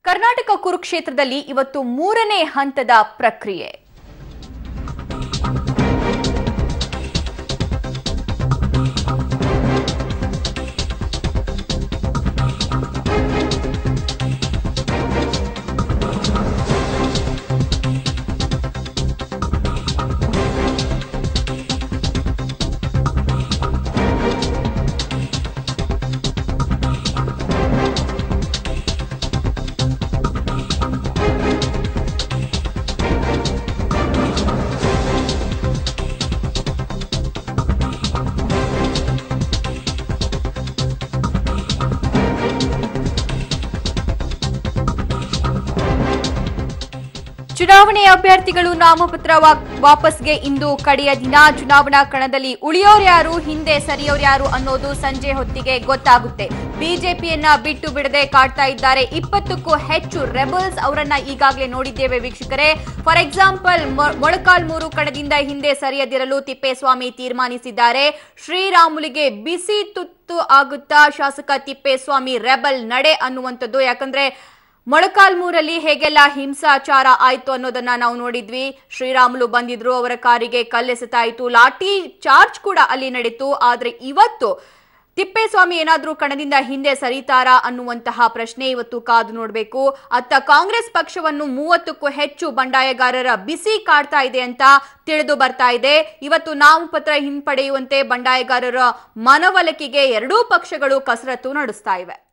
ಕರ್ನಾಟಕ ಕುರುಕ್ಷೇತ್ರದಲ್ಲಿ ಇವತ್ತು ಮೂರನೇ ಹಂತದ ಪ್ರಕ್ರಿಯೆ ಚುನಾವಣೆ ಅಭ್ಯರ್ಥಿಗಳು ನಾಮಪತ್ರ ವಾ- ವಾಪಸ್ಗೆ ಇಂದು ಕಡೆಯ ದಿನ ಚುನಾವಣಾ ಕಣದಲ್ಲಿ ಉಳಿಯೋರ್ಯಾರು ಹಿಂದೆ ಸರಿಯೋರ್ಯಾರು ಅನ್ನೋದು ಸಂಜೆ ಹೊತ್ತಿಗೆ ಗೊತ್ತಾಗುತ್ತೆ ಬಿಜೆಪಿಯನ್ನ ಬಿಟ್ಟು ಬಿಡದೆ ಕಾಡ್ತಾ ಇದ್ದಾರೆ ಇಪ್ಪತ್ತಕ್ಕೂ ಹೆಚ್ಚು ರೆಬಲ್ಸ್ ಅವರನ್ನ ಈಗಾಗಲೇ ನೋಡಿದ್ದೇವೆ ವೀಕ್ಷಕರೇ ಫಾರ್ ಎಕ್ಸಾಂಪಲ್ ಮೊಳಕಾಲ್ಮೂರು ಕಣದಿಂದ ಹಿಂದೆ ಸರಿಯದಿರಲು ತಿಪ್ಪೇಸ್ವಾಮಿ ತೀರ್ಮಾನಿಸಿದ್ದಾರೆ ಶ್ರೀರಾಮುಲಿಗೆ ಬಿಸಿ ತುತ್ತು ಆಗುತ್ತಾ ಶಾಸಕ ತಿಪ್ಪೇಸ್ವಾಮಿ ರೆಬಲ್ ನಡೆ ಅನ್ನುವಂಥದ್ದು ಯಾಕಂದ್ರೆ ಮೊಳಕಾಲ್ಮೂರಲ್ಲಿ ಹೇಗೆಲ್ಲ ಹಿಂಸಾಚಾರ ಆಯ್ತು ಅನ್ನೋದನ್ನ ನಾವು ನೋಡಿದ್ವಿ ಶ್ರೀರಾಮುಲು ಬಂದಿದ್ರು ಅವರ ಕಾರಿಗೆ ಕಲ್ಲೆಸೆತಾಯಿತು ಲಾಠಿ ಚಾರ್ಜ್ ಕೂಡ ಅಲ್ಲಿ ನಡೀತು ಆದ್ರೆ ಇವತ್ತು ತಿಪ್ಪೇಸ್ವಾಮಿ ಏನಾದ್ರೂ ಕಣದಿಂದ ಹಿಂದೆ ಸರಿತಾರಾ ಅನ್ನುವಂತಹ ಪ್ರಶ್ನೆ ಇವತ್ತು ಕಾದು ನೋಡಬೇಕು ಅತ್ತ ಕಾಂಗ್ರೆಸ್ ಪಕ್ಷವನ್ನು ಮೂವತ್ತಕ್ಕೂ ಹೆಚ್ಚು ಬಂಡಾಯಗಾರರ ಬಿಸಿ ಕಾಡ್ತಾ ಇದೆ ಅಂತ ತಿಳಿದು ಬರ್ತಾ ಇದೆ ಇವತ್ತು ನಾಮಪತ್ರ ಹಿಂಪಡೆಯುವಂತೆ ಬಂಡಾಯಗಾರರ ಮನವೊಲಿಕೆಗೆ ಎರಡೂ ಪಕ್ಷಗಳು ಕಸರತ್ತು ನಡೆಸ್ತಾ ಇವೆ